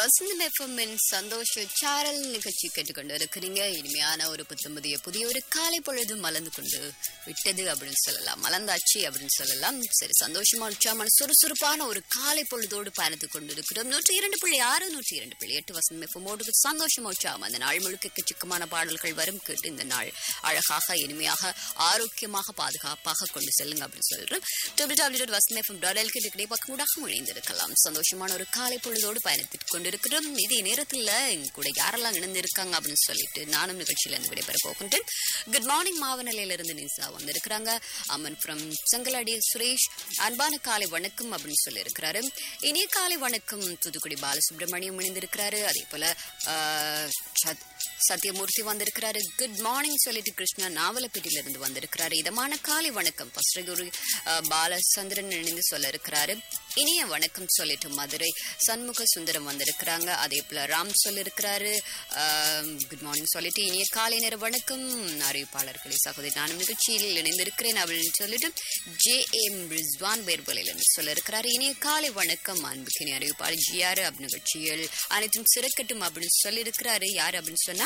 வசந்தம் எஃப்எம்மின் சந்தோஷ சாரல் நிகழ்ச்சி கேட்டுக்கொண்டு இருக்கிறீங்க இனிமையான ஒரு புத்தம்பதிய புதிய ஒரு காலை பொழுது மலர்ந்து கொண்டு விட்டது அப்படின்னு சொல்லலாம் மலர்ந்தாச்சு அப்படின்னு சொல்லலாம் சரி சந்தோஷமா உற்சாகமான சுறுசுறுப்பான ஒரு காலை பொழுதோடு பயணித்து கொண்டு இருக்கிறோம் நூற்றி இரண்டு புள்ளி ஆறு நூற்றி இரண்டு புள்ளி எட்டு வசந்தம் எஃப்எம்மோடு சந்தோஷமா உற்சாகம் அந்த நாள் முழுக்க எக்கச்சக்கமான பாடல்கள் வரும் கேட்டு இந்த நாள் அழகாக இனிமையாக ஆரோக்கியமாக பாதுகாப்பாக கொண்டு செல்லுங்க அப்படின்னு சொல்றோம் W W dot Vasantham FM dot LK டிகிரி பக்கமுடாக இணைந்திருக்கலாம் சந்தோஷமான ஒரு காலை பொழுதோடு பயணித்துக் கொண்டிருக்கிறோம் இதே நேரத்தில் எங்க கூட யாரெல்லாம் இணைந்திருக்காங்க அப்படின்னு சொல்லிட்டு நானும் நிகழ்ச்சியில இருந்து விடைபெற போகின்றேன் குட் மார்னிங் மாவநிலையிலிருந்து நிசா வந்திருக்கிறாங்க அம்மன் ஃப்ரம் செங்கலாடி சுரேஷ் அன்பான காலை வணக்கம் அப்படின்னு சொல்லியிருக்கிறாரு இனிய காலை வணக்கம் தூத்துக்குடி பாலசுப்ரமணியம் இணைந்திருக்கிறாரு அதே போல ஆஹ், சத்- சத்யமூர்த்தி வந்திருக்கிறாரு குட் மார்னிங் சொல்லிட்டு கிருஷ்ணா நாவலப்பேட்டில இருந்து வந்திருக்கிறாரு இதமான காலை வணக்கம் பஸ்ரகுரு பாலச்சந்திரன் இணைந்து சொல்ல இருக்கிறாரு இனிய வணக்கம் சொல்லிட்டு மதுரை சண்முக சுந்தரம் வந்திருக்கிறாங்க அதே போல ராம் சொல்லியிருக்கிறாரு குட் மார்னிங் சொல்லிட்டு இனிய காலை நேர வணக்கம் அறிவிப்பாளர்களே சகோதரி நானும் நிகழ்ச்சியில் இணைந்திருக்கிறேன் அப்படின்னு சொல்லிட்டு ஜே எம் ரிஸ்வான் பேர்பலையிலிருந்து சொல்ல இருக்கிறாரு இனிய காலை வணக்கம் அன்புக்கினி அறிவிப்பாளர் ஜிஆர் அப் நிகழ்ச்சியில் அனைத்தும் சிறக்கட்டும் அப்படின்னு சொல்லியிருக்கிறாரு யார் அப்படின்னு சொன்னா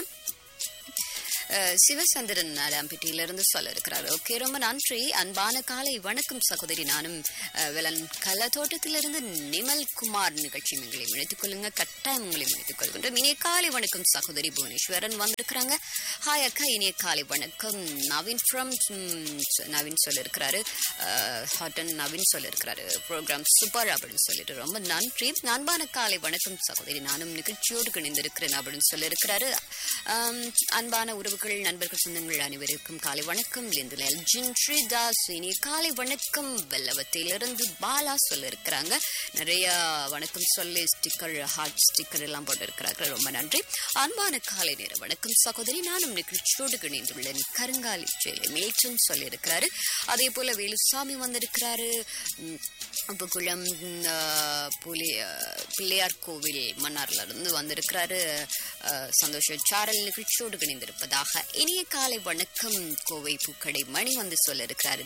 அஹ், சிவசந்திரன் அடாம்பிட்டியிலிருந்து சொல்ல இருக்கிறார் ஓகே ரொம்ப நன்றி அன்பான காலை வணக்கம் சகோதரி நானும் அஹ், வெளன் கள்ளத்தோட்டத்திலிருந்து நிமல் குமார் நிகழ்ச்சி எங்களை இணைத்துக் கொள்ளுங்க கட்டாயம் உங்களை இணைத்துக் கொள்கின்றோம் இனிய காலை வணக்கம் சகோதரி புவனேஸ்வரன் வந்திருக்கிறாங்க ஹாய் அக்கா இனிய காலை வணக்கம் நவீன் ஃப்ரம் நவீன் சொல்லியிருக்கிறாரு ஹாட்டன் நவீன் சொல்லியிருக்கிறாரு ப்ரோக்ராம் சூப்பர் அப்படின்னு சொல்லிட்டு ரொம்ப நன்றி அன்பான காலை வணக்கம் சகோதரி நானும் நிகழ்ச்சியோடு இணைந்திருக்கிறேன் அப்படின்னு சொல்லியிருக்கிறாரு ஆம், அன்பான உறவுகள் நண்பர்கள் சொந்தங்கள் அனைவருக்கும் காலை வணக்கம் லிந்து எல்ஜின் ஸ்ரீதாஸ் இனி காலை வணக்கம் வெள்ளவத்திலிருந்து பாலா சொல்லியிருக்கிறாங்க நிறைய வணக்கம் சொல்லி ஸ்டிக்கர் ஹார்ட் ஸ்டிக்கர் எல்லாம் போட்டிருக்கிறார்கள் ரொம்ப நன்றி அன்பான காலை நேர வணக்கம் சகோதரி நானும் நிகழ்ச்சியோடு இணைந்துள்ளேன் கருங்காலி சேலை மேல்டன் சொல்லியிருக்கிறாரு அதே போல வேலுசாமி வந்திருக்கிறாரு உம், உப்புக்குளம் ஆஹ், புலி ஆஹ், பிள்ளையார் கோவில் மன்னார்ல இருந்து வந்திருக்கிறாரு ஆஹ், சந்தோஷ சாரல் நிகழ்ச்சியோடு இணைந்திருப்பதாக இனிய காலை வணக்கம் கோவை பூக்கடை மணி வந்து சொல்ல இருக்கிறாரு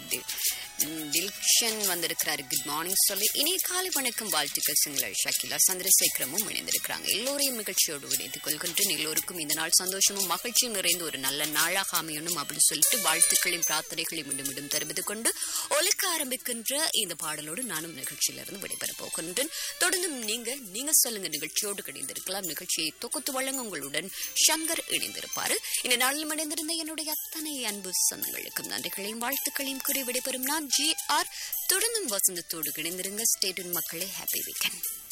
தில்ஷன் வந்திருக்கிறாரு குட் மார்னிங் சொல்லி இனிய காலை வணக்கம் வாழ்த்துக்கள் சிங்கள ஷக்கிலா சந்திரசேகரமும் இணைந்திருக்கிறாங்க எல்லோரையும் நிகழ்ச்சியோடு இணைத்துக் கொள்கின்றேன் எல்லோருக்கும் இந்த நாள் சந்தோஷமும் மகிழ்ச்சியும் நிறைந்த ஒரு நல்ல நாளாக அமையணும் அப்படின்னு சொல்லிட்டு வாழ்த்துக்களையும் பிரார்த்தனைகளையும் மீண்டும் மீண்டும் தெரிவித்துக் கொண்டு ஒலிக்க ஆரம்பிக்கின்ற இந்த பாடலோடு நானும் நிகழ்ச்சியிலிருந்து விடைபெறப் போகின்றேன் தொடர்ந்தும் நீங்க நீங்க சொல்லுங்க நிகழ்ச்சியோடு கிடைந்திருக்கலாம் நிகழ்ச்சியை தொகுத்து வழங்க உங்களுடன் சங்கர் இணைந்திருப்பாரு இந்த நாளில் இணைந்திருந்த என்னுடைய அத்தனை அன்பு சொந்தங்களுக்கும் நன்றிகளையும் வாழ்த்துக்களையும் கூறி விடைபெறும் நான் ஜி ஆர் தொடர்ந்தும் வசந்தத்தோடு இணைந்திருங்க ஸ்டேட்டின் மக்களே ஹாப்பி வீக்கெண்ட்